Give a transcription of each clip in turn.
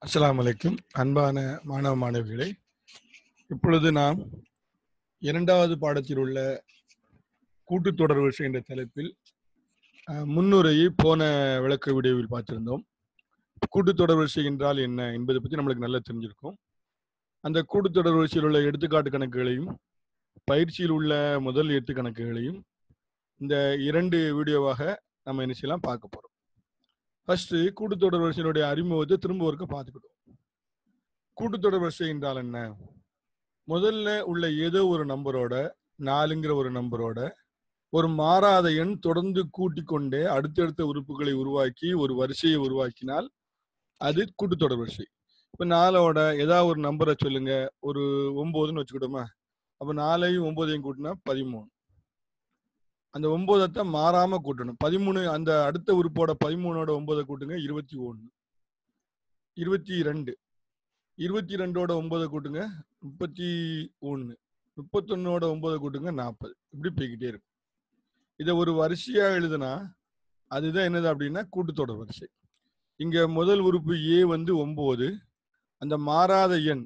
அஸ்ஸலாமு அலைக்கும் அன்பான மாணவ மாணவிகளே இப்பொழுது நாம் இரண்டாவது பாடத்தில் உள்ள கூட்டுத்தொடர் வரிசை என்ற தலைப்பில் அஹ், முன்னுரையை போன விளக்க வீடியோவில் பார்த்திருந்தோம் கூட்டுத்தொடர் வரிசை என்றால் என்ன என்பதை பற்றி நம்மளுக்கு நல்லா தெரிஞ்சிருக்கும் அந்த கூட்டுத்தொடர் வரிசையில் உள்ள எடுத்துக்காட்டு கணக்குகளையும் பயிற்சியில் உள்ள முதல் எட்டு கணக்குகளையும் இந்த இரண்டு வீடியோவாக நம்ம என்ன செய்யலாம் பார்க்க போறோம் ஃபர்ஸ்ட் கூட்டுத்தொடர் வரிசையினுடைய அறிமுகத்தை திரும்ப ஒருக்க பார்த்துக்கிட்டோம் கூட்டுத்தொடர் வரிசை என்றால் என்ன முதல்ல உள்ள ஏதோ ஒரு நம்பரோட நாலுங்கிற ஒரு நம்பரோட ஒரு மாறாத எண் தொடர்ந்து கூட்டிக் கொண்டே அடுத்தடுத்த உறுப்புகளை உருவாக்கி ஒரு வரிசையை உருவாக்கினால் அது கூட்டுத்தொடர் வரிசை இப்ப நாலோட ஏதாவது ஒரு நம்பரை சொல்லுங்க ஒரு ஒன்பதுன்னு வச்சுக்கிட்டோமா அப்ப நாலையும் ஒன்பதையும் கூட்டினா பதிமூணு அந்த ஒன்பதத்தை மாறாம கூட்டணும் பதிமூணு அந்த அடுத்த உறுப்போட பதிமூணோட ஒன்பதை கூட்டுங்க இருபத்தி ஒண்ணு இருபத்தி ரெண்டு இருபத்தி ரெண்டோட ஒன்பதை கூட்டுங்க முப்பத்தி ஒண்ணு முப்பத்தொன்னோட ஒன்பதை கூட்டுங்க நாற்பது இப்படி போய்கிட்டே இருக்கும் இதை ஒரு வரிசையா எழுதுனா அதுதான் என்னது அப்படின்னா கூட்டுத்தொடர் வரிசை இங்க முதல் உறுப்பு ஏ வந்து ஒன்பது அந்த மாறாத எண்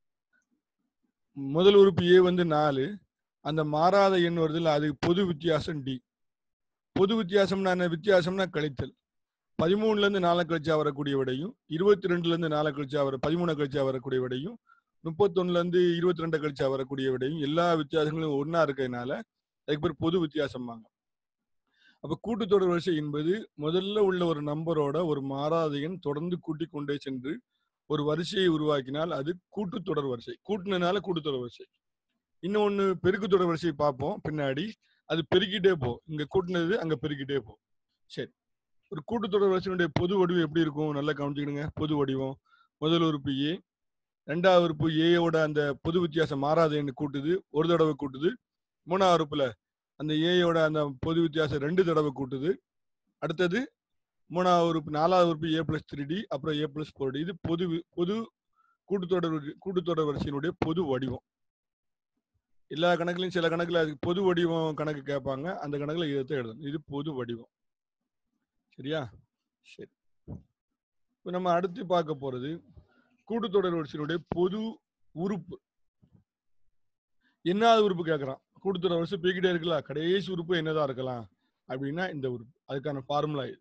முதல் உறுப்பு ஏ வந்து நாலு அந்த மாறாத எண் வருதுல்ல அது பொது வித்தியாசம் டி பொது வித்தியாசம்னா என்ன வித்தியாசம்னா கழித்தல் பதிமூணுல இருந்து நாலு கழிச்சா வரக்கூடிய விடையும் இருபத்தி ரெண்டுல இருந்து நாலு கழிச்சா வர பதிமூணு கழிச்சா வரக்கூடிய விடையும் முப்பத்தொன்னுல இருந்து இருபத்தி ரெண்டு கழிச்சா வரக்கூடிய விடையும் எல்லா வித்தியாசங்களும் ஒண்ணா இருக்கிறதுனால அதுக்கு பேர் பொது வித்தியாசம்பாங்க அப்ப கூட்டுத்தொடர் வரிசை என்பது முதல்ல உள்ள ஒரு நம்பரோட ஒரு மாறாத எண் தொடர்ந்து கூட்டிக் கொண்டே சென்று ஒரு வரிசையை உருவாக்கினால் அது கூட்டுத்தொடர் வரிசை கூட்டுனதுனால கூட்டுத்தொடர் வரிசை இன்னொன்னு பெருக்கு தொடர் வரிசை பார்ப்போம் பின்னாடி அது பெருக்கிட்டே போ இங்க கூட்டினது அங்க பெருக்கிட்டே போ சரி ஒரு கூட்டுத்தொடர் வரிசையினுடைய பொது வடிவம் எப்படி இருக்கும் நல்லா கவனிச்சுக்கிடுங்க பொது வடிவம் முதல் உறுப்பு ஏ ரெண்டாவது உறுப்பு ஏயோட அந்த பொது வித்தியாசம் மாறாத எண்ணு கூட்டுது ஒரு தடவை கூட்டுது மூணாவது உறுப்புல அந்த ஏயோட அந்த பொது வித்தியாசம் ரெண்டு தடவை கூட்டுது அடுத்தது மூணாவது உறுப்பு நாலாவது உறுப்பு ஏ பிளஸ் த்ரீ டி அப்புறம் ஏ பிளஸ் ஃபோர் டி இது பொது வி- பொது கூட்டுத்தொடர் வரி- கூட்டுத்தொடர் வரிசையினுடைய பொது வடிவம் எல்லா கணக்குலையும் சில கணக்குல அதுக்கு பொது வடிவம் கணக்கு கேட்பாங்க அந்த கணக்குல இதை எழுதணும் இது பொது வடிவம் சரியா சரி இப்போ நம்ம அடுத்து பார்க்க போறது கூட்டுத்தொடர் வரிசையினுடைய பொது உறுப்பு என்னாவது உறுப்பு கேட்கறான் கூட்டுத்தொடர் வரிசை போய்கிட்டே இருக்கலாம் கடைசி உறுப்பு என்னதான் இருக்கலாம் அப்படின்னா இந்த உறுப்பு அதுக்கான ஃபார்முலா இது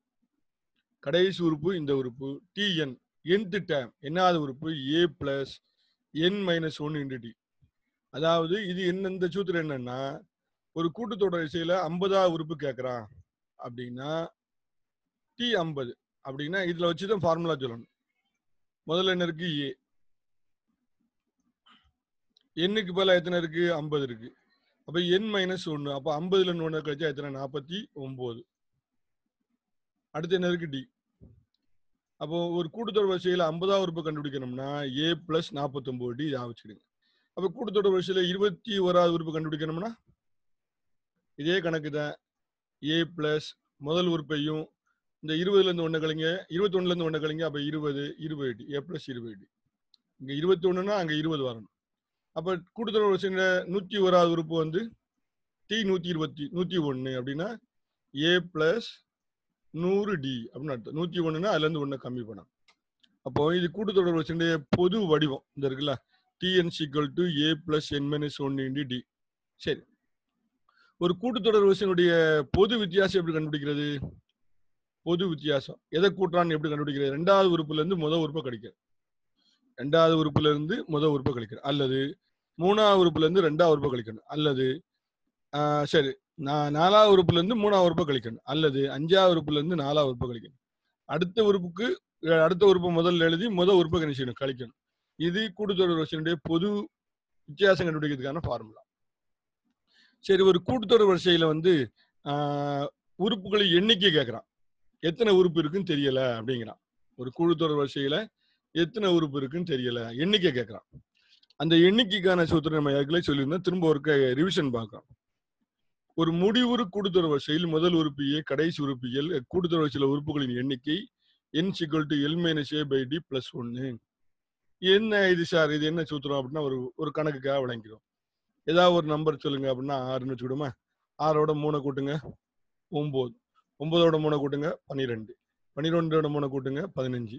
கடைசி உறுப்பு இந்த உறுப்பு டிஎன் nth டேம் என்னாவது உறுப்பு A plus N minus one into D அதாவது இது என்ன இந்த சூத்திரம் என்னன்னா ஒரு கூட்டுத்தொடர் வரிசையில ஐம்பதாவது உறுப்பு கேட்கறான் அப்படின்னா டி ஐம்பது அப்படின்னா இதுல வச்சுதான் ஃபார்முலா சொல்லணும் முதல்ல என்ன இருக்கு ஏ எண்ணுக்கு பதிலா எத்தனை இருக்கு ஐம்பது இருக்கு அப்ப என் மைனஸ் ஒன்னு அப்ப ஐம்பதுல இருந்து ஒண்ணு கழிச்சா எத்தனை நாற்பத்தி ஒன்பது அடுத்து என்ன இருக்கு டி அப்போ ஒரு கூட்டுத்தொடர் வரிசையில ஐம்பதாவது உறுப்பு கண்டுபிடிக்கணும்னா ஏ பிளஸ் நாற்பத்தொன்பது டி இதை வச்சுக்கிடுங்க அப்ப கூட்டுத்தொடர் வரிசையில இருபத்தி ஓராவது உறுப்பு கண்டுபிடிக்கணும்னா இதே கணக்கு தான் ஏ பிளஸ் முதல் உறுப்பையும் இந்த இருபதுல இருந்து ஒண்ணு கழிங்க இருபத்தி ஒண்ணுல இருந்து ஒண்ணு கழிங்க அப்ப இருபது இருபது ஏ பிளஸ் இருபது இங்க இருபத்தி ஒண்ணுன்னா அங்க இருபது வரணும் அப்ப கூட்டுத்தொடர் வரிசையில நூத்தி ஓராவது உறுப்பு வந்து டி நூத்தி இருபத்தி நூத்தி ஒண்ணு அப்படின்னா ஏ பிளஸ் நூறு டி அப்படின்னு அர்த்தம் நூத்தி ஒண்ணுன்னா அதுல இருந்து ஒண்ணு கம்மி பண்ணணும் அப்போ இது கூட்டுத்தொடர் வரிசையினுடைய பொது வடிவம் இந்த இருக்குல்ல T N equal to A plus N minus one into D சரி ஒரு கூட்டுத்தொடர் வரிசையினுடைய பொது வித்தியாசம் எப்படி கண்டுபிடிக்கிறது பொது வித்தியாசம் எதை கூட்டுறான்னு எப்படி கண்டுபிடிக்கிறது ரெண்டாவது உறுப்புல இருந்து முதல் உறுப்பை கழிக்கிறது ரெண்டாவது உறுப்புல இருந்து முதல் உறுப்பை கழிக்கிறது அல்லது மூணாவது உறுப்புல இருந்து ரெண்டாவது உறுப்பை கழிக்கணும் அல்லது ஆஹ் சரி நான் நாலாவது உறுப்புல இருந்து மூணாவது உறுப்பை கழிக்கணும் அல்லது அஞ்சாவது உறுப்புல இருந்து நாலாவது உறுப்பை கழிக்கணும் அடுத்த உறுப்புக்கு அஹ் அடுத்த உறுப்பை முதல்ல எழுதி முதல் உறுப்பை கணிச்சிக்கணும் கழிக்கணும் இது கூட்டுத்தொடர் வரிசையினுடைய பொது வித்தியாசம் கண்டுபிடிக்கிறதுக்கான ஃபார்முலா சரி ஒரு கூட்டுத்தொடர் வரிசையில வந்து ஆஹ், உறுப்புகளை எண்ணிக்கை கேட்கறான் எத்தனை உறுப்பு இருக்குன்னு தெரியல அப்படிங்கிறான் ஒரு கூட்டுத்தொடர் வரிசையில எத்தனை உறுப்பு இருக்குன்னு தெரியல எண்ணிக்கை கேட்கறான் அந்த எண்ணிக்கைக்கான சூத்திரம் நம்ம ஏற்கனவே சொல்லியிருந்தோம் திரும்ப ஒரு ரிவிஷன் பார்க்கலாம் ஒரு முடிவுறு கூட்டுத்தொடர் வரிசையில் முதல் உறுப்பு ஏ கடைசி உறுப்பு எல் கூட்டுத்தொடர் வரிசையில உறுப்புகளின் எண்ணிக்கை N equal to L minus A by D plus ஒன்னு என்ன இது சார் இது என்ன சூத்திரம் அப்படின்னா ஒரு ஒரு கணக்குக்காக விளங்கிறோம் ஏதாவது ஒரு நம்பர் சொல்லுங்க அப்படின்னா ஆறுன்னு வச்சுக்கிடுமா ஆறோட மூணை கூட்டுங்க ஒன்பது ஒன்பதோட மூணை கூட்டுங்க பன்னிரெண்டு பன்னிரெண்டோட மூணை கூட்டுங்க பதினஞ்சு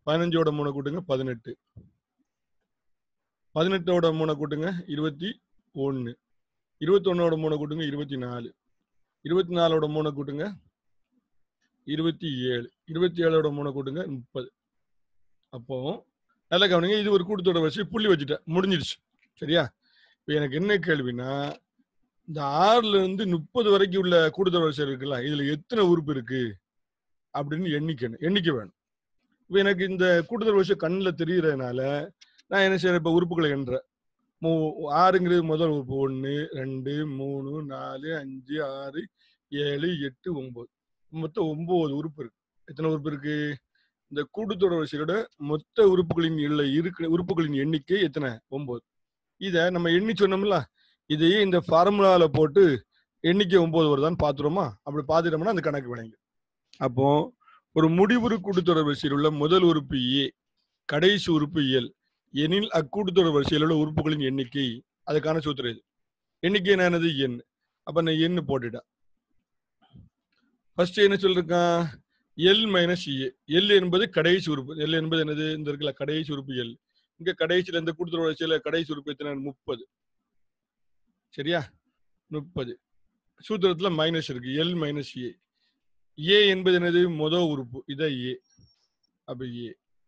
பதினஞ்சோட மூணை கூட்டுங்க பதினெட்டு பதினெட்டோட மூணை கூட்டுங்க இருபத்தி ஒன்று இருபத்தொன்னோட மூணை கூட்டுங்க இருபத்தி நாலு இருபத்தி நாலோட மூணை கூட்டுங்க இருபத்தி ஏழு இருபத்தி ஏழோட மூணை கூட்டுங்க முப்பது அப்போ நல்லா கவனிங்க இது ஒரு கூட்டத்தோட வச்சு புள்ளி வச்சுட்டேன் முடிஞ்சிடுச்சு சரியா இப்போ எனக்கு என்ன கேள்வினா இந்த ஆறுல இருந்து முப்பது வரைக்கும் உள்ள கூட்டத்தொடர் வரிசை இருக்குல்ல இதுல எத்தனை உறுப்பு இருக்கு அப்படின்னு எண்ணிக்கணும் எண்ணிக்க வேணும் இப்போ எனக்கு இந்த கூட்டத்தொடர் வரிசை கண்ணில் தெரியறதுனால நான் என்ன செய்யறேன் இப்போ உறுப்புகளை எண்ணுறேன் மூ ஆறுங்கிறது முதல் உறுப்பு ஒன்று ரெண்டு மூணு நாலு அஞ்சு ஆறு ஏழு எட்டு ஒன்பது மொத்தம் ஒன்பது உறுப்பு இருக்கு எத்தனை உறுப்பு இருக்கு இந்த கூட்டுத்தொடர் வரிசையோட மொத்த உறுப்புகளின் இல்லை இருக்கிற உறுப்புகளின் எண்ணிக்கை எத்தனை ஒன்பது இதை நம்ம எண்ணி சொன்னோம்ல இதையே இந்த ஃபார்முலால போட்டு எண்ணிக்கை ஒன்பது வருதான்னு பார்த்துருமா அப்படி பார்த்துட்டோம்னா அந்த கணக்கு விளங்கு அப்போ ஒரு முடிவுறு கூட்டுத்தொடர் வரிசையில் உள்ள முதல் உறுப்பு ஏ கடைசி உறுப்பு எல் எனில் அக்கூட்டுத்தொடர் வரிசையில் உள்ள உறுப்புகளின் எண்ணிக்கை அதுக்கான சூத்திரம் இது எண்ணிக்கை என்னது எண் அப்ப நான் எண் போட்டுட்டேன் ஃபர்ஸ்ட் என்ன சொல்லிருக்கான் எல் மைனஸ் ஏ எல் என்பது கடைசி உறுப்பு எல் என்பது என்னது இந்த இருக்குல்ல கடைசி உறுப்பு எல் இங்க கடைசியில இந்த கூட்டுத்தொடர் வரிசையில கடைசி உறுப்பு எத்தனை முப்பது சரியா முப்பது சூத்திரத்துல மைனஸ் இருக்கு எல் மைனஸ் ஏ ஏ என்பது என்னது முத உறுப்பு இதான் ஏ அப்ப ஏ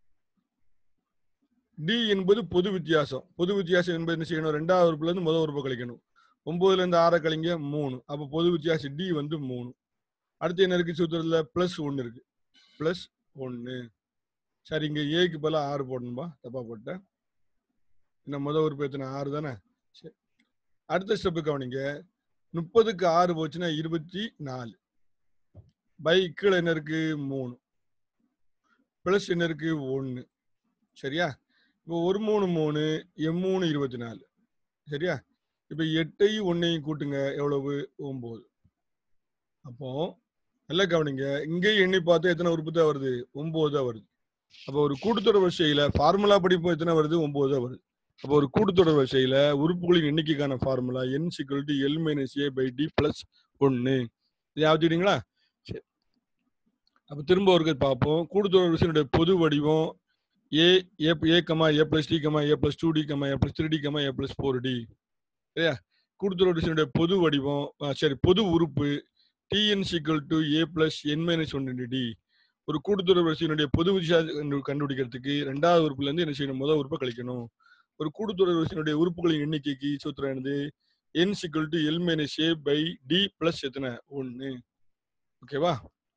டி என்பது பொது வித்தியாசம் பொது வித்தியாசம் என்பது என்ன செய்யணும் ரெண்டாவது உறுப்புல இருந்து முதல் உறுப்பு கழிக்கணும் ஒன்பதுல இருந்து ஆறை கழிங்க மூணு அப்ப பொது வித்தியாசம் டி வந்து மூணு அடுத்து என்ன இருக்கு சூத்திரத்துல பிளஸ் ஒன்னு இருக்கு பிளஸ் ஒன்னு சரி இங்க ஏக்கு பதிலா ஆறு போடணும்பா தப்பா போட்டேன் என்ன முதல் உறுப்பு எத்தனை ஆறு தானே சரி அடுத்த ஸ்டெப்பு கவனிங்க முப்பதுக்கு ஆறு போச்சுன்னா இருபத்தி நாலு பை கீழே என்ன இருக்கு மூணு பிளஸ் என்ன இருக்கு ஒன்று சரியா இப்போ ஒரு மூணு மூணு எம் மூணு இருபத்தி நாலு சரியா இப்போ எட்டையும் ஒன்னையும் கூட்டுங்க எவ்வளவு ஒம்பது அப்போ நல்லா கவனிங்க இங்கேயும் எண்ணி பார்த்து எத்தனை உறுப்பு தான் வருது ஒம்பது தான் வருது அப்போ ஒரு கூட்டுத்தொடர் வரிசையில ஃபார்முலா படிப்போம் எத்தனை வருது ஒம்பது தான் வருது அப்போ ஒரு கூட்டுத்தொடர் வரிசையில உறுப்புகளின் எண்ணிக்கைக்கான formula N equal to L minus A by D plus ஒன்று இது ஆச்சுட்டீங்களா சரி அப்போ திரும்ப ஒரு பார்ப்போம் கூட்டுத்தொடர் வரிசையினுடைய பொது வடிவம் A A A comma A plus D comma A plus two D comma A plus three D comma A plus four D சரியா கூட்டுத்தொடர் வரிசையினுடைய பொது வடிவம் ஆ, சரி பொது உறுப்பு T N equal to A plus N minus one D ஒரு கூட்டுத்தொடர் வரிசையினுடைய பொது வித்தியாசம் கண்டுபிடிக்கிறதுக்கு ரெண்டாவது உறுப்புல இருந்து என்ன செய்யணும் முதல் உறுப்பை கழிக்கணும் ஒரு கூட்டுத்தொடர் வரிசையினுடைய உறுப்புகளின் எண்ணிக்கைக்கு சூத்திரம் என்னது N equal to L minus A by D plus எத்தனை ஒன்று ஓகேவா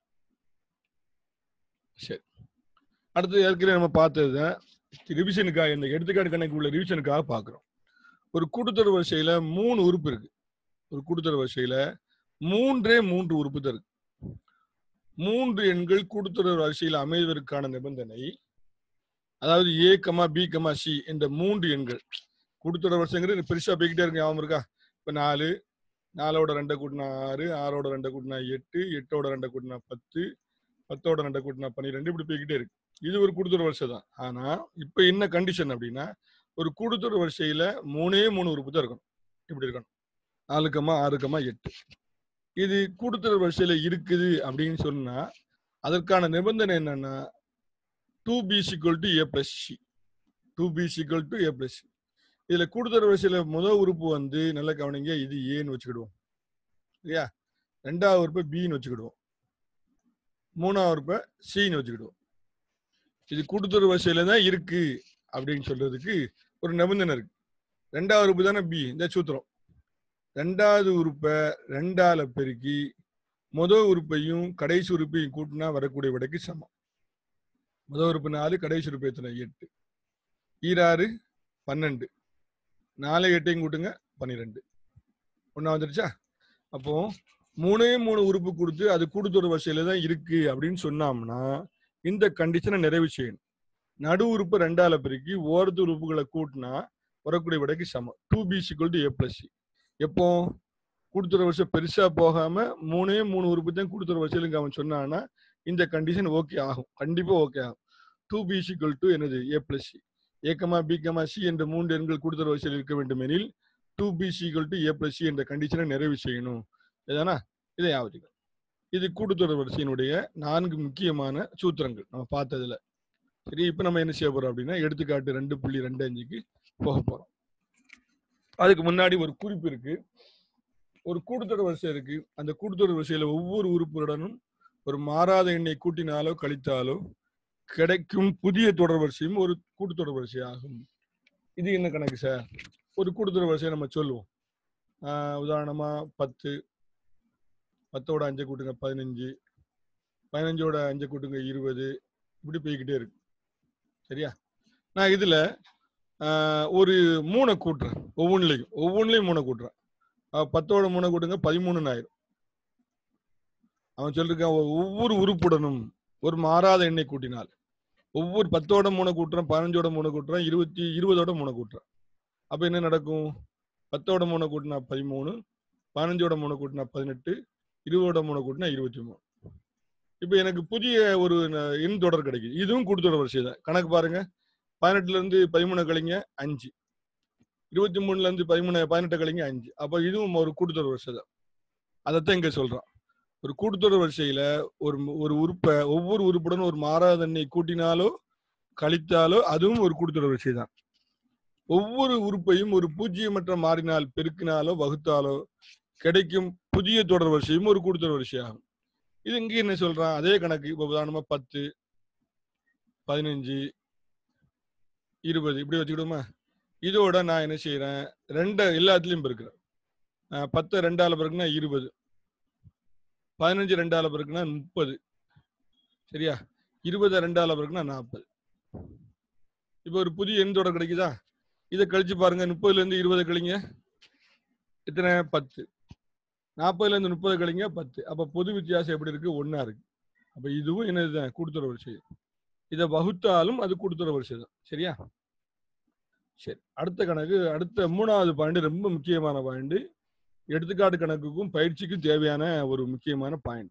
சரி அடுத்து ஏற்கனவே நம்ம பார்த்தது ரிவிஷனுக்காக இந்த எடுத்துக்காட்டு கணக்கு உள்ள ரிவிஷனுக்காக பார்க்குறோம் ஒரு கூட்டுத்தொடர் வரிசையில மூணு உறுப்பு இருக்கு ஒரு கூட்டுத்தொடர் வரிசையில மூன்றே மூன்று உறுப்பு தான் இருக்கு மூன்று எண்கள் கூட்டுத்தொடர் வரிசையில் அமைவதற்கான நிபந்தனை அதாவது A comma B comma C என்ற மூன்று எண்கள் கூட்டுத்தொடர் வரிசைங்கிறது பெருசா போய்கிட்டே இருக்கு ஞாபகம் இருக்கா இப்ப நாலு நாலோட ரெண்டை கூட்டினா ஆறு ஆறோட ரெண்டை கூட்டினா எட்டு எட்டோட ரெண்டை கூட்டினா பத்து பத்தோட ரெண்டை கூட்டினா பன்னிரெண்டு இப்படி போய்கிட்டே இருக்கு இது ஒரு கூட்டுத்தொடர் வரிசை தான் ஆனா இப்ப என்ன கண்டிஷன் அப்படின்னா ஒரு கூட்டுத்தொடர் வரிசையில மூணே மூணு உறுப்பு தான் இருக்கணும் இப்படி இருக்கணும் நாலு கமா ஆறு கமா எட்டு இது கூட்டுத்தொடர் வரிசையில இருக்குது அப்படின்னு சொன்னா அதற்கான நிபந்தனை என்னன்னா two B equal to A plus C two B equal to A plus C இதுல கூட்டுத்தொடர் வரிசையில முதல் உறுப்பு வந்து நல்ல கவனிங்க இது ஏன்னு வச்சுக்கிடுவோம் இல்லையா ரெண்டாவது உறுப்பை பின்னு வச்சுக்கிடுவோம் மூணாவது உறுப்பை சின்னு வச்சுக்கிடுவோம் இது கூட்டுத்தொடர் வரிசையில தான் இருக்கு அப்படின்னு சொல்றதுக்கு ஒரு நிபந்தனை இருக்கு ரெண்டாவது உறுப்பு தானே பி இந்த சூத்திரம் ரெண்டாவது உறுப்பை ரெண்டால பெருக்கி முதல் உறுப்பையும் கடைசி உறுப்பையும் கூட்டினா வரக்கூடிய விடைக்கு சமம் முதல் உறுப்பு நாலு கடைசி உறுப்பு எத்தனை எட்டு ஈராறு பன்னெண்டு நாலு எட்டையும் கூட்டுங்க பன்னிரெண்டு ஒன்றா வந்துருச்சா அப்போ மூணே மூணு உறுப்பு கொடுத்து அது கூட்டுத்தொடர் வரிசையில தான் இருக்கு அப்படின்னு சொன்னோம்னா இந்த கண்டிஷனை நிறைவு செய்யணும் நடு உறுப்பு ரெண்டால பெருக்கி ஓரத்து உறுப்புகளை கூட்டினா வரக்கூடிய விடைக்கு சமம் two B equal to A plus C எப்போ கூட்டுத்தொடர் வரிசை பெருசா போகாம மூணே மூணு உறுப்பு தான் கூட்டுத்தொடர் வரிசையிலுங்க அவன் சொன்னான்னா இந்த கண்டிஷன் ஓகே ஆகும் கண்டிப்பா ஓகே ஆகும் டூ பி சிக்வல் டு என்னது A plus C A comma B comma C என்ற மூன்று எண்கள் கூட்டுத்தொடர் வரிசையில் இருக்க வேண்டும் எனில் two B equal to A plus C என்ற கண்டிஷனை நிறைவு செய்யணும் இதானா இதை ஞாபகம் இது கூட்டுத்தொடர் வரிசையினுடைய நான்கு முக்கியமான சூத்திரங்கள் நம்ம பார்த்ததுல சரி இப்போ நம்ம என்ன செய்ய போறோம் அப்படின்னா எடுத்துக்காட்டு ரெண்டு புள்ளி ரெண்டு அஞ்சுக்கு போக போறோம் அதுக்கு முன்னாடி ஒரு குறிப்பு இருக்கு ஒரு கூட்டுத்தொடர் வரிசை இருக்கு அந்த கூட்டுத்தொடர் வரிசையில ஒவ்வொரு உறுப்புடனும் ஒரு மாறாத எண்ணை கூட்டினாலோ கழித்தாலோ கிடைக்கும் புதிய தொடர் வரிசையும் ஒரு கூட்டுத்தொடர் வரிசை ஆகும் இது என்ன கணக்கு சார் ஒரு கூட்டுத்தொடர் வரிசையை நம்ம சொல்லுவோம் ஆஹ் உதாரணமா பத்து பத்தோட அஞ்சை கூட்டுங்க பதினஞ்சு பதினஞ்சோட அஞ்சை கூட்டுங்க இருபது இப்படி போய்கிட்டே இருக்கு சரியா நான் இதுல ஆஹ் ஒரு மூணை கூட்டுறேன் ஒவ்வொன்றுலையும் ஒவ்வொன்றுலையும் மூணை கூட்டுறேன் ஆஹ் பத்தோட மூணை கூட்டுங்க பதிமூணுன்னு ஆயிரும் அவன் சொல்லிருக்கான் ஒ- ஒவ்வொரு உறுப்புடனும் ஒரு மாறாத எண்ணை கூட்டினால் ஒவ்வொரு பத்தோட மூணை கூட்டுறேன் பதினஞ்சோட மூணை கூட்டுறேன் இருபத்தி இருபதோட மூணை கூட்டுறேன் அப்ப என்ன நடக்கும் பத்தோட மூணை கூட்டினா பதிமூணு பதினஞ்சோட மூணை கூட்டினா பதினெட்டு இருபதோட மூணை கூட்டினா இருபத்தி மூணு இப்போ எனக்கு புதிய ஒரு ந- எண் தொடர் கிடைக்குது இதுவும் கூட்டுத்தொடர் வரிசை தான் கணக்கு பாருங்க பதினெட்டுல இருந்து பதிமூணு கழிங்க அஞ்சு இருபத்தி மூணுல இருந்து பதிமூணு பதினெட்டு கழிங்க அஞ்சு அப்போ இதுவும் ஒரு கூட்டுத்தொடர் வரிசை தான் அதைத்தான் இங்க சொல்றான் ஒரு கூட்டுத்தொடர் வரிசையில ஒரு மு- ஒரு உறுப்பை ஒவ்வொரு உறுப்புடன் ஒரு மாறாத எண்ணை கூட்டினாலோ கழித்தாலோ அதுவும் ஒரு கூட்டுத்தொடர் வரிசை தான் ஒவ்வொரு உறுப்பையும் ஒரு பூஜ்ஜியமற்ற மாறினால் பெருக்கினாலோ வகுத்தாலோ கிடைக்கும் புதிய தொடர் வரிசையும் ஒரு கூட்டுத்தொடர் வரிசையாகும் இது இங்க என்ன சொல்றான் அதே கணக்கு இப்ப உதாரணமா பத்து பதினஞ்சு இருபது இப்படி வச்சுக்கிடுமா இதோட நான் என்ன செய்யறேன் ரெண்டு எல்லாத்துலயும் பெருக்கிறேன் அஹ் பத்தை ரெண்டால பிறகுனா இருபது பதினஞ்சு ரெண்டால பிறகுனா முப்பது சரியா இருபது ரெண்டால பிறகுனா நாற்பது இப்போ ஒரு புதிய எண் தொடர் கிடைக்குதா இதை கழிச்சு பாருங்க முப்பதுல இருந்து இருபது கழிங்க எத்தனை பத்து நாற்பதுல இருந்து முப்பது கழிங்க பத்து அப்ப பொது வித்தியாசம் எப்படி இருக்கு ஒண்ணா இருக்கு அப்ப இதுவும் என்னதுதான் கூட்டுத்தொடர் வரிசை இதை வகுத்தாலும் அது கூட்டுத்தொடர் வரிசை தான் சரியா சரி அடுத்த கணக்கு அடுத்த மூணாவது பாயிண்ட் ரொம்ப முக்கியமான பாயிண்ட் எடுத்துக்காட்டு கணக்குக்கும் பயிற்சிக்கும் தேவையான ஒரு முக்கியமான பாயிண்ட்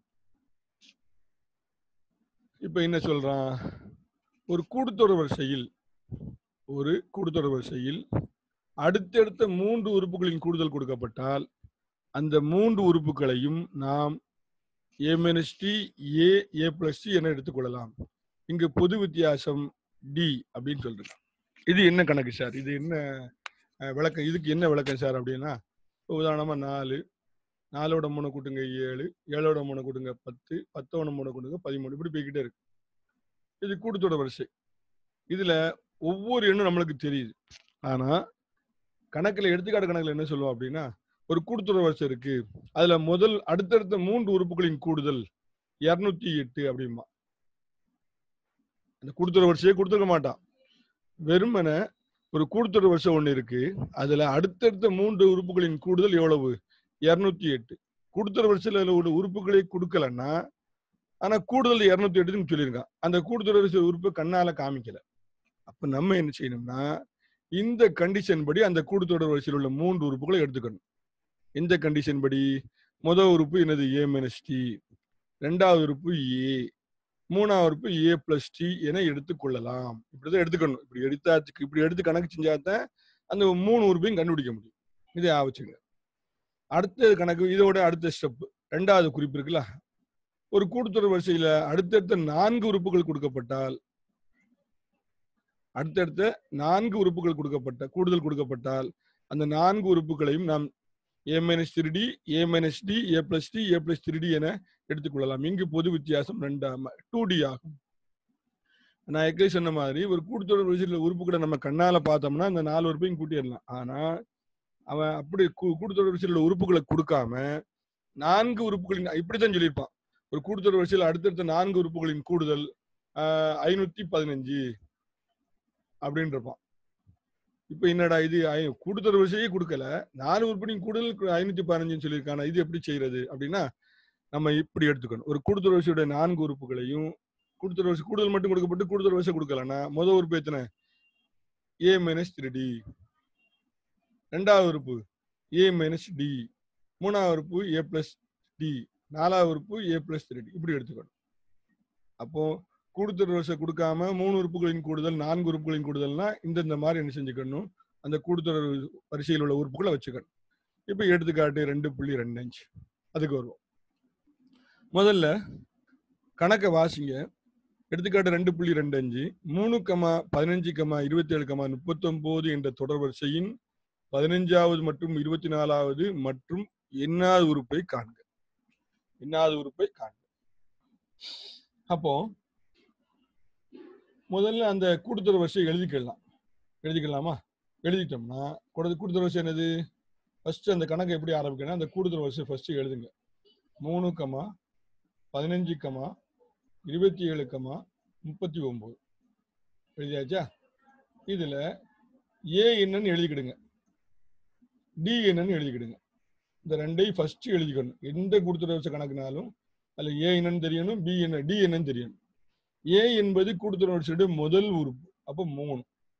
இப்ப என்ன சொல்றான் ஒரு கூட்டுத்தொடர் வரிசையில் ஒரு கூட்டுத்தொடர் வரிசையில் அடுத்தடுத்த மூன்று உறுப்புகளின் கூடுதல் கொடுக்கப்பட்டால் அந்த மூன்று உறுப்புகளையும் நாம் A minus D A A plus D என எடுத்துக்கொள்ளலாம் இங்கு பொது வித்தியாசம் டி அப்படின்னு சொல்றேன் இது என்ன கணக்கு சார் இது என்ன அஹ், விளக்கம் இதுக்கு என்ன விளக்கம் சார் அப்படின்னா இப்ப உதாரணமா நாலு நாலோட மூணு கூட்டுங்க ஏழு ஏழோட மூணு கூட்டுங்க பத்து பத்தோட மூணு கூட்டுங்க பதிமூணு இப்படி போய்கிட்டே இருக்கு இது கூட்டுத்தொடர் வரிசை இதுல ஒவ்வொரு எண்ணும் நம்மளுக்கு தெரியுது ஆனா கணக்குல எடுத்துக்காட்டு கணக்குல என்ன சொல்லுவோம் அப்படின்னா ஒரு கூட்டுத்தொடர் வரிசை இருக்கு அதுல முதல் அடுத்தடுத்த மூன்று உறுப்புகளின் கூடுதல் இருநூத்தி எட்டு அப்படிம்பா அந்த கூட்டுத்தொடர் வரிசையை கொடுத்துருக்க மாட்டான் வெறுமனே ஒரு கூட்டுத்தொடர் வரிசை ஒண்ணு இருக்கு அதுல அடுத்தடுத்த மூன்று உறுப்புகளின் கூடுதல் எவ்வளவு இருநூத்தி எட்டு கூட்டுத்தொடர் வரிசையில அதுல ஒரு உறுப்புகளை கொடுக்கலன்னா ஆனா கூடுதல் இருநூத்தி எட்டுன்னு சொல்லியிருக்கான் அந்த கூட்டுத்தொடர் வரிசை உறுப்பு கண்ணால காமிக்கல அப்ப நம்ம என்ன செய்யணும்னா இந்த கண்டிஷன் படி அந்த கூட்டுத்தொடர் வரிசையில் உள்ள மூன்று உறுப்புகளை எடுத்துக்கணும் இந்த கண்டிஷன் படி முதல் உறுப்பு என்னது ஏ மைனஸ் டி ரெண்டாவது உறுப்பு ஏ மூணாவது உறுப்பு ஏ பிளஸ் டி என எடுத்துக்கொள்ளலாம் இப்படிதான் எடுத்துக்கணும் இப்படி எடுத்தாச்சு இப்படி எடுத்து கணக்கு செஞ்சாதான் அந்த மூணு உறுப்பையும் கண்டுபிடிக்க முடியும் இதை ஆவச்சுங்க அடுத்த கணக்கு இதோட அடுத்த ஸ்டெப் ரெண்டாவது குறிப்பு இருக்குல்ல ஒரு கூட்டுத்தொடர் வரிசையில அடுத்தடுத்த நான்கு உறுப்புகள் கொடுக்கப்பட்டால் அடுத்தடுத்த நான்கு உறுப்புகள் கொடுக்கப்பட்ட கூடுதல் கொடுக்கப்பட்டால் அந்த நான்கு உறுப்புகளையும் நாம் A minus three D A minus D A plus D A plus three D என எடுத்துக்கொள்ளலாம் இங்கு பொது வித்தியாசம் ரெண்டாம் டூ டி ஆகும் நான் ஏற்கனவே சொன்ன மாதிரி ஒரு கூட்டுத்தொடர் வரிசையில் உறுப்புகளை நம்ம கண்ணால பார்த்தோம்னா அந்த நாலு உறுப்பையும் கூட்டிடலாம் ஆனா அவன் அப்படி கூ- கூட்டுத்தொடர் வரிசையில் உள்ள உறுப்புகளை கொடுக்காம நான்கு உறுப்புகளின் இப்படித்தான் சொல்லியிருப்பான் ஒரு கூட்டுத்தொடர் வரிசையில் அடுத்தடுத்த நான்கு உறுப்புகளின் கூடுதல் ஐநூத்தி பதினஞ்சு அப்படின்னு இருப்பான் இப்ப என்னடா இது ஐ- கூட்டுத்தொடர் வரிசையே கொடுக்கல நாலு உறுப்பினின் கூடுதல் ஐநூத்தி பதினஞ்சுன்னு சொல்லியிருக்கான இது எப்படி செய்யறது அப்படின்னா நம்ம இப்படி எடுத்துக்கணும் ஒரு கூட்டுத்தொடர் வரிசையோட நான்கு உறுப்புகளையும் கூட்டுத்தொடர் வரிசை கூடுதல் மட்டும் கொடுக்கப்பட்டு கூடுதல் வரிசை கொடுக்கலன்னா முதல் உறுப்பு எத்தனை ஏ மைனஸ் த்ரீ டி ரெண்டாவது உறுப்பு ஏ மைனஸ் டி மூணாவது உறுப்பு ஏ பிளஸ் டி நாலாவது உறுப்பு ஏ பிளஸ் த்ரீ டி இப்படி எடுத்துக்கணும் அப்போ கூடுதல் வரிசை கொடுக்காம மூணு உறுப்புகளின் கூடுதல் நான்கு உறுப்புகளின் கூடுதல்னா இந்தந்த மாதிரி என்ன செஞ்சுக்கணும் அந்த கூடுதல் வரிசையில் உள்ள உறுப்புகளை வச்சுக்கணும் இப்போ எடுத்துக்காட்டு ரெண்டு புள்ளி ரெண்டு அஞ்சு அதுக்கு வருவோம் முதல்ல கணக்கை வாசிங்க எடுத்துக்காட்டு ரெண்டு புள்ளி ரெண்டு அஞ்சு மூணு கமா பதினஞ்சு கமா இருபத்தி ஏழு கமா முப்பத்தொன்பது என்ற தொடர் வரிசையின் பதினஞ்சாவது மற்றும் இருபத்தி நாலாவது மற்றும் எண்ணாவது உறுப்பை காண்க எண்ணாவது உறுப்பை காண்க அப்போ முதல்ல அந்த கூட்டுத்தொடர் வரிசையை எழுதிக்கலாம் எழுதிக்கலாமா எழுதிட்டோம்னா கூட கூட்டுத்தொடர் வரிசை என்னது ஃபர்ஸ்ட் அந்த கணக்கை எப்படி ஆரம்பிக்கணும் அந்த கூட்டுத்தொடர் வரிசை ஃபர்ஸ்ட் எழுதுங்க மூணு கமா பதினஞ்சு கமா இருபத்தி ஏழு கமா முப்பத்தி ஒன்பது எழுதியாச்சா இதுல ஏ என்னன்னு எழுதிக்கிடுங்க டி என்னன்னு எழுதிக்கிடுங்க இந்த ரெண்டையும் ஃபர்ஸ்ட் எழுதிக்கணும் எந்த கூட்டுத்தொடர் வரிசை கணக்குனாலும் அதுல ஏ என்னன்னு தெரியணும் பி என்ன டி என்னன்னு தெரியணும் ஏ என்பது கூட்டுத்தொடர் வரிசையுடைய முதல் உறுப்பு அப்போ மூணு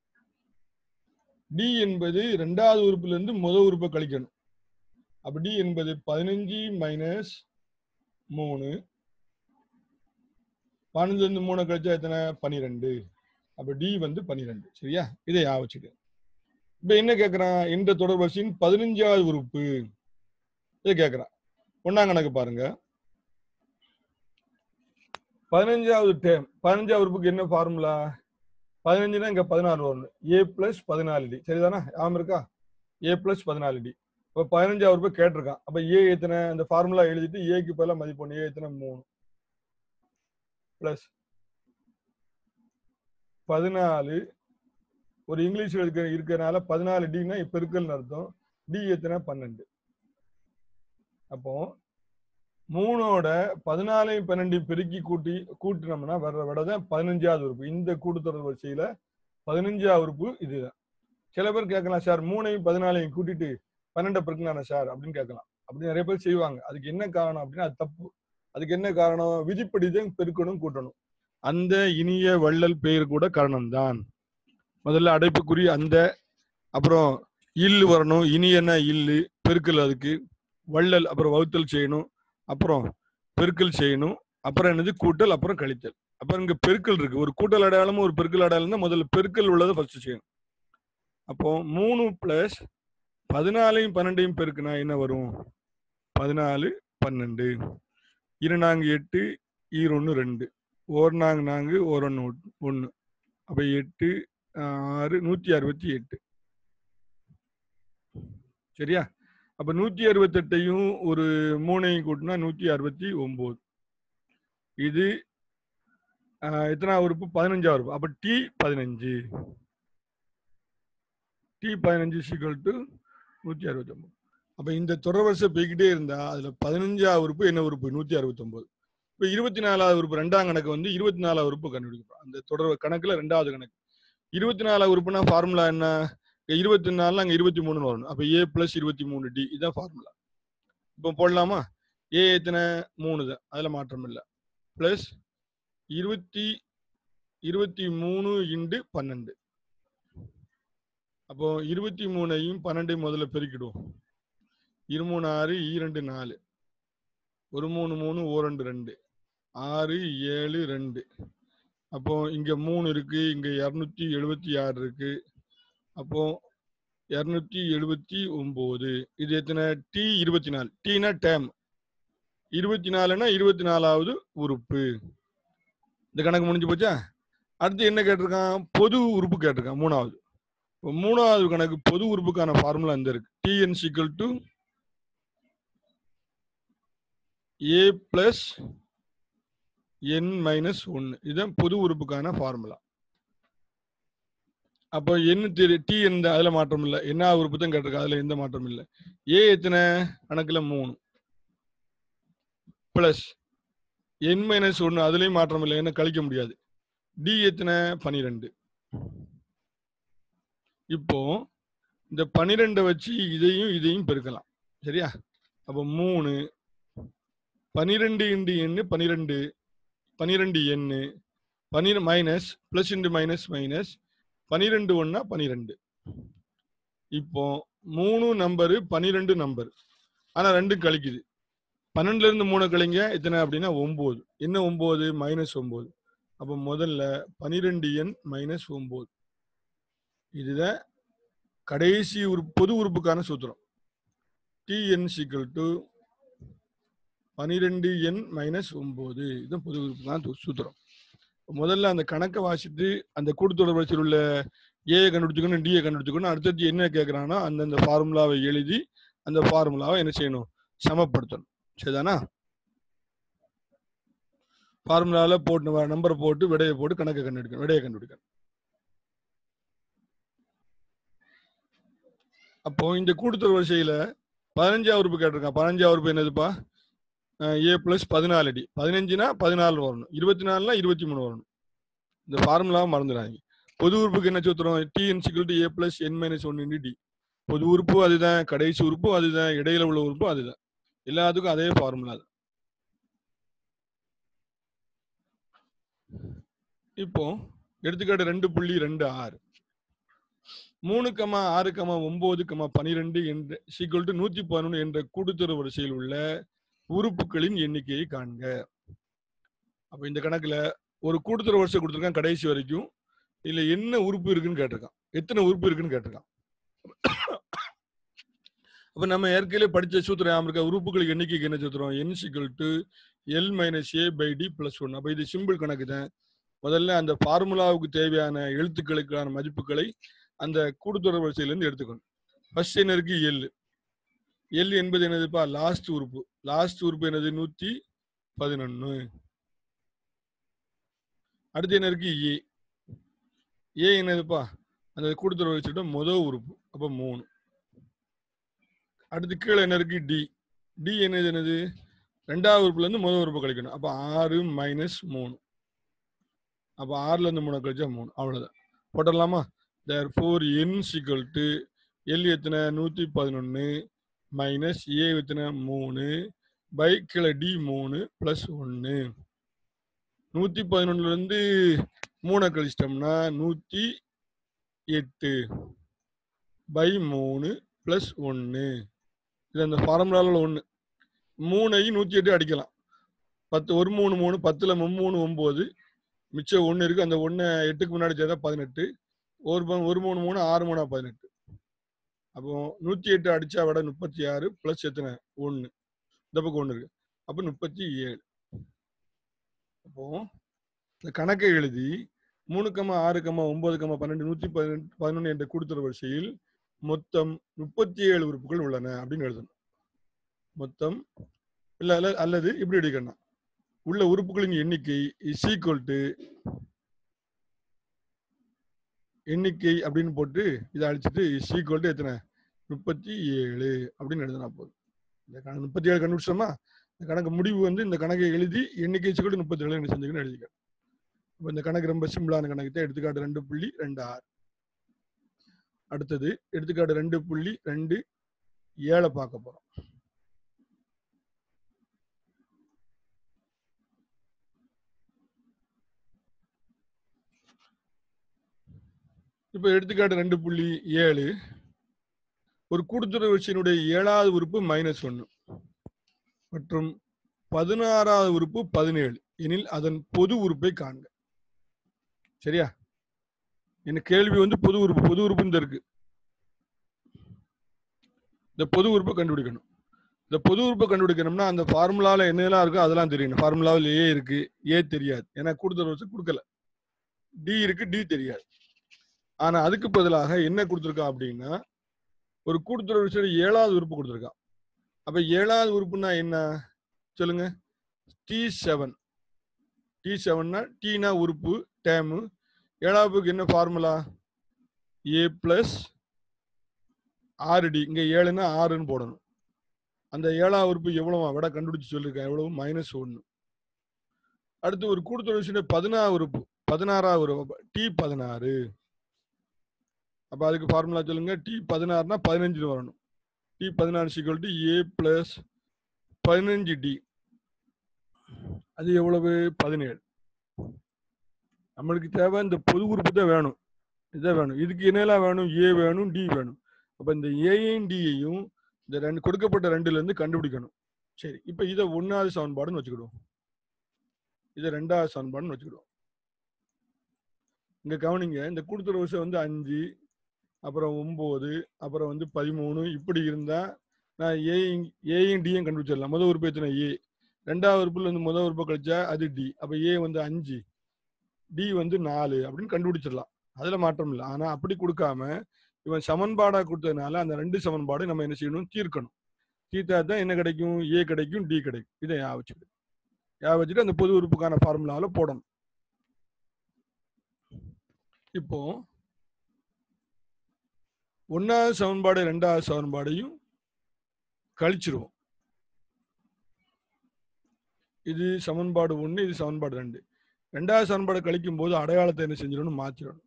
டி என்பது ரெண்டாவது உறுப்புல இருந்து முதல் உறுப்பை கழிக்கணும் அப்ப டி என்பது பதினஞ்சு மைனஸ் மூணு பன்னெண்டுல இருந்து மூணு கழிச்சா எத்தனை பனிரெண்டு அப்ப டி வந்து பனிரெண்டு சரியா இதை யா வச்சுக்க இப்ப என்ன கேக்குறான் எந்த தொடர் வரிசையின் பதினஞ்சாவது உறுப்பு இதை கேக்குறான் ஒன்னாம் கணக்கு பாருங்க பதினஞ்சாவது டேம் பதினஞ்சாவது உறுப்புக்கு என்ன ஃபார்முலா பதினஞ்சுனா இங்க பதினாறு வரணும் ஏ பிளஸ் பதினாலு டி சரிதானா ஆமாம் இருக்கா ஏ பிளஸ் பதினாலு டி இப்போ பதினஞ்சாவது ரூபாய் கேட்டிருக்கான் அப்ப ஏ எத்தனை அந்த ஃபார்முலா எழுதிட்டு ஏக்கு பதிலாக மதிப்பு ஏ எத்தனை மூணு பிளஸ் பதினாலு ஒரு இங்கிலீஷ் இருக்க இருக்கிறனால பதினாலு டினா பெருக்கல்னு அர்த்தம் டி எத்தனை பன்னெண்டு அப்போ மூணோட பதினாலையும் பன்னெண்டையும் பெருக்கி கூட்டி கூட்டினோம்னா வர்ற விட தான் பதினஞ்சாவது உறுப்பு இந்த கூட்டுத்தொடர் வரிசையில பதினஞ்சாவது உறுப்பு இதுதான் சில பேர் கேட்கலாம் சார் மூணையும் பதினாலையும் கூட்டிட்டு பன்னெண்டை பெருக்கலான சார் அப்படின்னு கேட்கலாம் அப்படி நிறைய பேர் செய்வாங்க அதுக்கு என்ன காரணம் அப்படின்னா அது தப்பு அதுக்கு என்ன காரணம் விதிப்படி தான் பெருக்கணும் கூட்டணும் அந்த இனிய வள்ளல் பெயர் கூட காரணம்தான் முதல்ல அடைப்புக்குறி அந்த அப்புறம் இல்லு வரணும் இனியன இல்லு பெருக்கல் அதுக்கு வள்ளல் அப்புறம் வகுத்தல் செய்யணும் அப்புறம் பெருக்கல் செய்யணும் அப்புறம் என்னது கூட்டல் அப்புறம் கழித்தல் அப்புறம் இங்க பெருக்கல் இருக்கு ஒரு கூட்டல் அடையாளமும் ஒரு பெருக்கல் அடையாளம் தான் முதல்ல பெருக்கல் உள்ளதை ஃபர்ஸ்ட் செய்யணும் அப்போ மூணு பிளஸ் பதினாலையும் பன்னெண்டையும் பெருக்குனா என்ன வரும் பதினாலு பன்னெண்டு இரு நான்கு எட்டு ஈரொன்று ரெண்டு ஓர் நான்கு நான்கு ஓர் ஒன்று ஒன்று அப்போ எட்டு ஆறு நூற்றி அறுபத்தி எட்டு சரியா அப்ப நூத்தி அறுபத்தெட்டையும் ஒரு மூணையும் கூட்டினா நூத்தி அறுபத்தி ஒன்பது இது எத்தனாவது உறுப்பு பதினஞ்சாவது உறுப்பு அப்ப டி பதினஞ்சு டி பதினஞ்சு சீக்வல் டு நூத்தி அறுபத்தி ஒன்பது அப்ப இந்த தொடர்வரிசை போய்கிட்டே இருந்தா அதுல பதினஞ்சாவது உறுப்பு என்ன உறுப்பு நூத்தி அறுபத்தி ஒன்பது இப்ப இருபத்தி நாலாவது உறுப்பு ரெண்டாம் கணக்கு வந்து இருபத்தி நாலாவது உறுப்பு கண்டுபிடிக்கிறோம் அந்த தொடர் கணக்குல ரெண்டாவது கணக்கு இருபத்தி நாலாவது உறுப்புனா ஃபார்முலா என்ன இருபத்தி நாலுல அங்க இருபத்தி மூணுன்னு வரணும் அப்ப ஏ பிளஸ் இருபத்தி மூணு டி இதுதான் ஃபார்முலா இப்போ போடலாமா ஏ எத்தனை மூணு தான் அதுல மாற்றம் இல்லை பிளஸ் இருபத்தி இருபத்தி மூணு இண்டு பன்னெண்டு அப்போ இருபத்தி மூணையும் பன்னெண்டையும் முதல்ல பெருக்கிடுவோம் இருமூணு ஆறு ஈரெண்டு நாலு ஒரு மூணு மூணு ஓ ரெண்டு ரெண்டு ஆறு ஏழு ரெண்டு அப்போ இங்க மூணு இருக்கு இங்க இருநூத்தி எழுபத்தி ஆறு இருக்கு அப்போ இரநூத்தி எழுபத்தி ஒன்பது இது எத்தனை டி இருபத்தி நாலு டீனா டேம் இருபத்தி நாலுனா இருபத்தி நாலாவது உறுப்பு இந்த கணக்கு முடிஞ்சு போச்சா அடுத்து என்ன கேட்டிருக்கான் பொது உறுப்பு கேட்டிருக்கான் மூணாவது இப்போ மூணாவது கணக்கு பொது உறுப்புக்கான ஃபார்முலா இந்த இருக்கு T N equal to A plus N minus ஒன்று இதுதான் பொது உறுப்புக்கான ஃபார்முலா அப்போ என்ன தெரி டி எந்த அதுல மாற்றம் இல்லை என்ன உறுப்பு தான் கேட்டிருக்கா அதுல எந்த மாற்றம் இல்லை ஏ எத்தனை கணக்குல மூணு பிளஸ் என் மைனஸ் ஒன்று அதுலயும் மாற்றம் இல்லை என்ன கழிக்க முடியாது டி எத்தனை பனிரெண்டு இப்போ இந்த பனிரெண்டை வச்சு இதையும் இதையும் பெருக்கலாம் சரியா அப்போ மூணு பனிரெண்டு இன்டு எண்ணு பனிரெண்டு பனிரெண்டு எண்ணு பனிர minus plus into minus minus பனிரெண்டு ஒன்னா பனிரெண்டு இப்போ மூணு நம்பரு பனிரெண்டு நம்பர் ஆனா ரெண்டும் கழிக்குது பன்னெண்டுல இருந்து மூணு கழிங்க எத்தனை அப்படின்னா ஒன்பது என்ன ஒன்பது மைனஸ் ஒன்பது அப்போ முதல்ல பனிரெண்டு எண் மைனஸ் ஒன்பது இதுதான் கடைசி உறுப்பு பொது உறுப்புக்கான சூத்திரம் டிஎன் சிக்கல் டு பனிரெண்டு எண் மைனஸ் ஒன்பது இதுதான் பொது உறுப்புக்கான சூத்திரம் முதல்ல அந்த கணக்கை வாசிட்டு அந்த கூட்டுத்தொடர் வரிசையில் உள்ள ஏயை கண்டுபிடிச்சுக்கணும் டியை கண்டுபிடிச்சுக்கணும் அடுத்தது என்ன கேட்குறாங்கன்னா அந்தந்த ஃபார்முலாவை எழுதி அந்த ஃபார்முலாவை என்ன செய்யணும் சமப்படுத்தணும் சரிதானா ஃபார்முலாவில் போட்டு நம்பரை போட்டு விடையை போட்டு கணக்கை கண்டுபிடிக்கணும் விடையை கண்டுபிடிக்கணும் அப்போ இந்த கூட்டுத்தொடர் வரிசையில பதினஞ்சாவது உறுப்பு கேட்டிருக்கான் பதினஞ்சாவது உறுப்பு என்னதுப்பா ஏ பிளஸ் பதினாலு அடி பதினஞ்சுனா பதினாலு வரணும் இருபத்தி நாலுனா இருபத்தி மூணு வரணும் இந்த ஃபார்முலாவை மறந்துடாதீங்க பொது உறுப்புக்கு என்ன சூத்திரம் T N equal A plus N minus one into D பொது உறுப்பு அதுதான் கடைசி உறுப்பு அதுதான் இடையில உள்ள உறுப்பு அதுதான் எல்லாத்துக்கும் அதே ஃபார்முலா தான் இப்போ எடுத்துக்காட்டு ரெண்டு புள்ளி ரெண்டு ஆறு மூணு கமா ஆறு கமா ஒன்பது கமா பனிரெண்டு என்ற சீக்வல் டு நூத்தி பதினொன்று என்ற கூட்டுத்தொரு வரிசையில் உள்ள உறுப்புகளின் எண்ணிக்கையை காண்க அப்ப இந்த கணக்குல ஒரு கூட்டுத்தொரு வரிசை கொடுத்துருக்கான் கடைசி வரைக்கும் இதுல என்ன உறுப்பு இருக்குன்னு கேட்டிருக்கான் எத்தனை உறுப்பு இருக்குன்னு கேட்டிருக்கான் அப்ப நம்ம ஏற்கனவே படிச்ச சூத்திரம் ஞாபகம் இருக்கா உறுப்புகளுக்கு எண்ணிக்கைக்கு என்ன சூத்திரம் N equal to L minus A by D plus one அப்ப இது சிம்பிள் கணக்கு தான் முதல்ல அந்த ஃபார்முலாவுக்கு தேவையான எழுத்துக்களுக்கான மதிப்புகளை அந்த கூட்டுத்தொடர் வரிசையிலிருந்து எடுத்துக்கணும் ஃபர்ஸ்ட் என்ன இருக்கு எல் எல் என்பது என்னதுப்பா லாஸ்ட் உறுப்பு லாஸ்ட் உறுப்பு என்னது நூத்தி பதினொன்னு அடுத்து என்ன இருக்கு ஏ ஏ என்னதுப்பா அந்த கூட்டுத்தொடர் வரிசையோட முதல் உறுப்பு அப்ப மூணு அடுத்து கீழே என்ன இருக்கு டி டி என்னது என்னது ரெண்டாவது உறுப்புல இருந்து முதல் உறுப்பு கழிக்கணும் அப்ப ஆறு மைனஸ் மூணு அப்ப ஆறுல இருந்து மூணு கழிச்சா மூணு அவ்வளவுதான் போட்டுடலாமா தேர் four N equal to L எத்தனை நூற்றி பதினொன்று மைனஸ் ஏ எத்தனை மூணு பை கீழே டி மூணு ப்ளஸ் ஒன்று நூற்றி பதினொன்றுலேருந்து மூணை கழிச்சிட்டோம்னா நூற்றி எட்டு பை மூணு ப்ளஸ் ஒன்று இது அந்த ஃபார்முலாவில் ஒன்று மூணையும் நூற்றி எட்டு அடிக்கலாம் பத்து ஒரு மூணு மூணு பத்தில் மும்மூணு ஒம்பது மிச்சம் ஒன்று இருக்குது அந்த ஒன்று எட்டுக்கு முன்னாடி சேர்த்தா பதினெட்டு ஒரு ப- ஒரு மூணு மூணு ஆறு மூணா பதினெட்டு அப்போ நூற்றி எட்டு அடிச்சா விட முப்பத்தி ஆறு ப்ளஸ் எத்தனை ஒன்று இந்த பக்கம் ஒன்று இருக்கு அப்போ முப்பத்தி ஏழு அப்போ இந்த கணக்கை எழுதி மூணு கம்மா ஆறு கம்மா ஒன்பது கம்மா பன்னெண்டு நூற்றி பதினெட்டு பதினொன்று என்ற கூடுதல் வரிசையில் மொத்தம் முப்பத்தி ஏழு உறுப்புகள் உள்ளன அப்படின்னு எழுதணும் மொத்தம் இல்ல அல்ல அல்லது இப்படி எடுக்கணும் உள்ள உறுப்புகளின் எண்ணிக்கை இஸ் ஈக்குவல் டு எண்ணிக்கை அப்படின்னு போட்டு இதை அழிச்சிட்டு இஸ் ஈக்குவல் டு எத்தனை முப்பத்தி ஏழு அப்படின்னு எழுதினா போதும் இந்த கணக்கு முப்பத்தி ஏழு கண்டுபிடிச்சோமா இந்த கணக்கு முடிவு வந்து இந்த கணக்கை எழுதி எண்ணிக்கை சிக்கல் முப்பத்தி ஏழு என்ன செஞ்சுக்கணும் எழுதிக்க இப்போ இந்த கணக்கு ரொம்ப சிம்பிளான கணக்கு தான் எடுத்துக்காட்டு ரெண்டு புள்ளி ரெண்டு ஆறு அடுத்தது எடுத்துக்காட்டு ரெண்டு புள்ளி ரெண்டு ஏழை பார்க்க போறோம் இப்போ எடுத்துக்காட்டு ரெண்டு புள்ளி ஏழு ஒரு கூட்டுத்தொடர் வரிசையினுடைய ஏழாவது உறுப்பு மைனஸ் ஒன்று மற்றும் பதினாறாவது உறுப்பு பதினேழு எனில் அதன் பொது உறுப்பை காண்க சரியா என்ன கேள்வி வந்து பொது உறுப்பு பொது உறுப்பு இந்த இருக்கு இந்த பொது உறுப்பை கண்டுபிடிக்கணும் இந்த பொது உறுப்பை கண்டுபிடிக்கணும்னா அந்த ஃபார்முலாவில் என்னெல்லாம் இருக்கோ அதெல்லாம் தெரியணும் ஃபார்முலாவில் ஏ இருக்கு ஏ தெரியாது ஏன்னா கூடுதல் வரிசை கொடுக்கல டி இருக்கு டி தெரியாது ஆனா அதுக்கு பதிலாக என்ன கொடுத்துருக்கான் அப்படின்னா ஒரு கூட்டுத்தொடர் வரிசையில் ஏழாவது உறுப்பு கொடுத்துருக்கான் அப்ப ஏழாவது உறுப்புனா என்ன சொல்லுங்க டி செவன் டி செவன்னா டீனா உறுப்பு டேமு ஏழாவதுக்கு என்ன ஃபார்முலா ஏ பிளஸ் ஆறு டி இங்க ஏழுன்னா ஆறுன்னு போடணும் அந்த ஏழாவது உறுப்பு எவ்வளவு விட கண்டுபிடிச்சு சொல்லியிருக்கேன் எவ்வளவு மைனஸ் ஒன்று அடுத்து ஒரு கூடுதல் விஷயம் பதினாறு உறுப்பு பதினாறாவது உறுப்பு டி பதினாறு அப்ப அதுக்கு ஃபார்முலா சொல்லுங்க டி பதினாறுனா பதினஞ்சுன்னு வரணும் டி பதினாறு சிக்கல் டு ஏ பிளஸ் பதினஞ்சு டி அது எவ்வளவு பதினேழு நம்மளுக்கு தேவை இந்த பொது உறுப்பு தான் வேணும் இதான் வேணும் இதுக்கு என்னெல்லாம் வேணும் ஏ வேணும் டி வேணும் அப்ப இந்த ஏயும் டியையும் இந்த ரெண்டு கொடுக்கப்பட்ட ரெண்டுல இருந்து கண்டுபிடிக்கணும் சரி இப்ப இதை ஒன்னாவது சமன்பாடுன்னு வச்சுக்கிடுவோம் இதை ரெண்டாவது சமன்பாடுன்னு வச்சுக்கிடுவோம் இங்க கவனிங்க இந்த கூடுதல் வரிசை வந்து அஞ்சு அப்புறம் ஒன்பது அப்புறம் வந்து பதிமூணு இப்படி இருந்தா நான் ஏயும் ஏயும் டியும் கண்டுபிடிச்சிடலாம் முதல் உறுப்பு எத்தனை ஏ ரெண்டாவது உறுப்புல இருந்து முதல் உறுப்பு கழிச்சா அது டி அப்ப ஏ வந்து அஞ்சு டி வந்து நாலு அப்படின்னு கண்டுபிடிச்சிடலாம் அதுல மாற்றம் இல்லை ஆனா அப்படி கொடுக்காம இவன் சமன்பாடா கொடுத்ததுனால அந்த ரெண்டு சமன்பாடு நம்ம என்ன செய்யணும் தீர்க்கணும் தீர்த்தா தான் என்ன கிடைக்கும் ஏ கிடைக்கும் டி கிடைக்கும் இதை யா வச்சுக்கிட்டு யா வச்சுட்டு அந்த பொது உறுப்புக்கான ஃபார்முலாவில் போடணும் இப்போ ஒன்னாவது சமன்பாடு ரெண்டாவது சமன்பாடையும் கழிச்சிருவோம் இது சமன்பாடு ஒன்று இது சமன்பாடு ரெண்டு ரெண்டாவது சமன்பாடு கழிக்கும் போது அடையாளத்தை என்ன செஞ்சிடணும் மாற்றிடணும்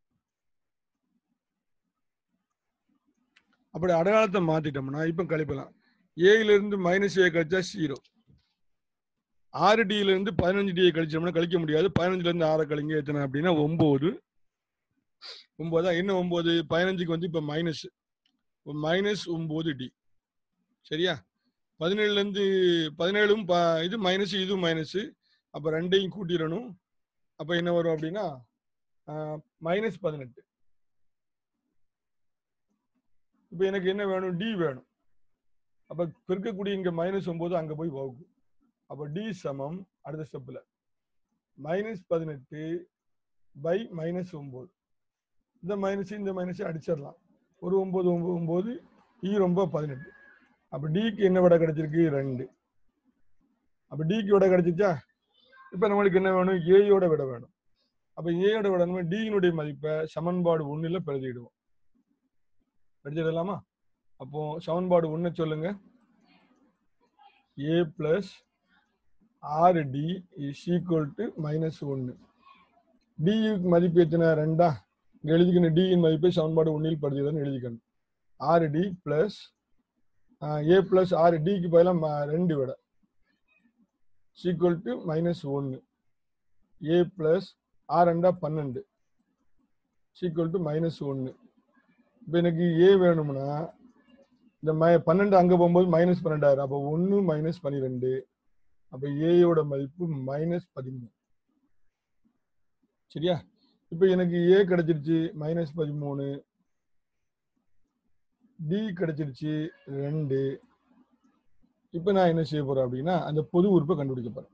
அப்படி அடையாளத்தை மாத்திட்டோம்னா இப்போ கழிப்பலாம் ஏல இருந்து மைனஸ் ஏ கழிச்சா ஜீரோ ஆறு டில இருந்து பதினஞ்சு டியை கழிச்சோம்னா கழிக்க முடியாது பதினஞ்சுல இருந்து ஆறை கழிங்க எத்தனை அப்படின்னா ஒன்பது ஒன்பதா என்ன ஒன்பது பதினஞ்சுக்கு வந்து இப்ப மைனஸ் மைனஸ் ஒன்பது டி சரியா பதினேழுல இருந்து பதினேழும் ப- இது மைனஸ் இதுவும் மைனஸ் அப்ப ரெண்டையும் கூட்டிடணும் அப்ப என்ன வரும் அப்படின்னா மைனஸ் பதினெட்டு இப்ப எனக்கு என்ன வேணும் டி வேணும் அப்ப பெருக்கக்கூடிய இங்க மைனஸ் ஒன்பது அங்க போய் வகுக்கும் அப்ப டி சமம் அடுத்த ஸ்டெப்ல மைனஸ் பதினெட்டு பை மைனஸ் ஒன்பது இந்த மைனஸ் இந்த மைனஸ் அடிச்சிடலாம் ஒரு ஒன்பது ஒன்பது ஒன்பது இ ரொம்ப பதினெட்டு அப்ப டிக்கு என்ன விட கிடைச்சிருக்கு ரெண்டு அப்ப டிக்கு விட கிடைச்சிச்சா இப்ப நம்மளுக்கு என்ன வேணும் ஏயோட விட வேணும் அப்ப ஏயோட விட நம்ம டியினுடைய மதிப்பை சமன்பாடு ஒண்ணுல பிரதியிடுவோம் பிரதியிடலாமா அப்போ சமன்பாடு ஒண்ணு சொல்லுங்க ஏ பிளஸ் ஆறு D is equal to minus ஒன்று டிக்கு மதிப்பு எத்தனை ரெண்டா இங்க எழுதிக்கணும் டியின் மதிப்பை சமன்பாடு ஒன்றில் படுத்துகிறதுன்னு எழுதிக்கணும் ஆறு டி பிளஸ் ஏ பிளஸ் ஆறு டிக்கு பதிலாக ரெண்டு விட சீக்குவல் டு மைனஸ் ஒன்று ஏ பிளஸ் ஆறு ரெண்டா பன்னெண்டு சீக்குவல் டு மைனஸ் ஒன்று இப்போ எனக்கு ஏ வேணும்னா இந்த மை பன்னெண்டு அங்கே போகும்போது மைனஸ் பன்னெண்டாயிரம் அப்போ ஒன்று மைனஸ் பன்னிரெண்டு அப்போ ஏயோட மதிப்பு மைனஸ் பதிமூணு சரியா இப்போ எனக்கு ஏ கிடைச்சிருச்சு மைனஸ் பதிமூணு டி கிடைச்சிருச்சு ரெண்டு இப்போ நான் என்ன செய்ய போறேன் அப்படின்னா அந்த பொது உறுப்பை கண்டுபிடிக்க போறேன்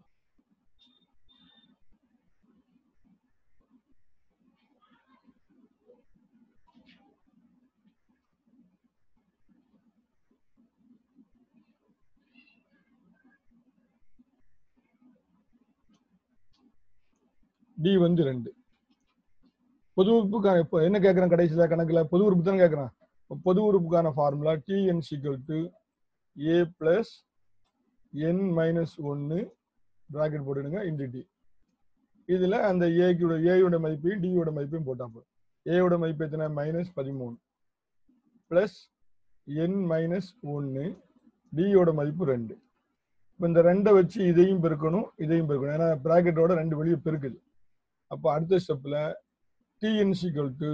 டி வந்து ரெண்டு பொது உறுப்புக்கான இப்போ என்ன கேட்கறேன் கடைசியில் கணக்குல பொது உறுப்பு தானே கேட்கறான் இப்போ பொது உறுப்புக்கான formula T N equal to A plus N minus ஒன்று ப்ராக்கெட் போட்டுடுங்க இன்டு டி இதில் அந்த ஏக்கு ஏயோட மதிப்பையும் டியோட மதிப்பையும் போட்டா போதும் ஏயோட மதிப்பு எத்தனை மைனஸ் பதிமூணு ப்ளஸ் என் மைனஸ் ஒன்று டியோட மதிப்பு ரெண்டு இப்போ இந்த ரெண்டை வச்சு இதையும் பெருக்கணும் இதையும் பெருக்கணும் ஏன்னா ப்ராக்கெட்டோட ரெண்டு வெளியே பெருக்குது அப்போ அடுத்த ஸ்டெப்பில் டிஎன் சிக்கல் டு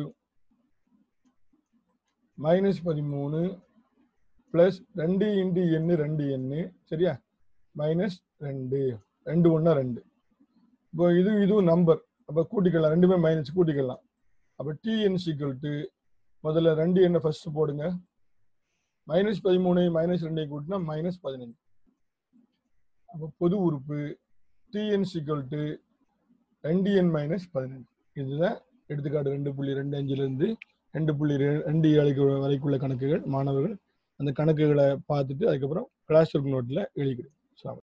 மைனஸ் பதிமூணு ப்ளஸ் ரெண்டு இன்டு எண்ணு ரெண்டு எண்ணு சரியா மைனஸ் ரெண்டு ரெண்டு ஒன்றா ரெண்டு இப்போ இது இதுவும் நம்பர் அப்போ கூட்டிக்கலாம் ரெண்டுமே மைனஸ் கூட்டிக்கலாம் அப்போ டிஎன் சிக்கல் டு முதல்ல ரெண்டு எண்ணை ஃபர்ஸ்ட் போடுங்க மைனஸ் பதிமூணு மைனஸ் ரெண்டையும் கூட்டினா மைனஸ் பதினஞ்சு அப்போ பொது உறுப்பு டிஎன் சிக்கல் டு ரெண்டு என் மைனஸ் பதினஞ்சு இதுதான் எடுத்துக்காட்டு ரெண்டு புள்ளி ரெண்டு அஞ்சுல இருந்து ரெண்டு புள்ளி ரெ- ரெண்டு ஏழுக்கு வரைக்குள்ள கணக்குகள் மாணவர்கள் அந்த கணக்குகளை பார்த்துட்டு அதுக்கப்புறம் கிளாஸ் ஒர்க் நோட்டில் எழுதிக்கிடு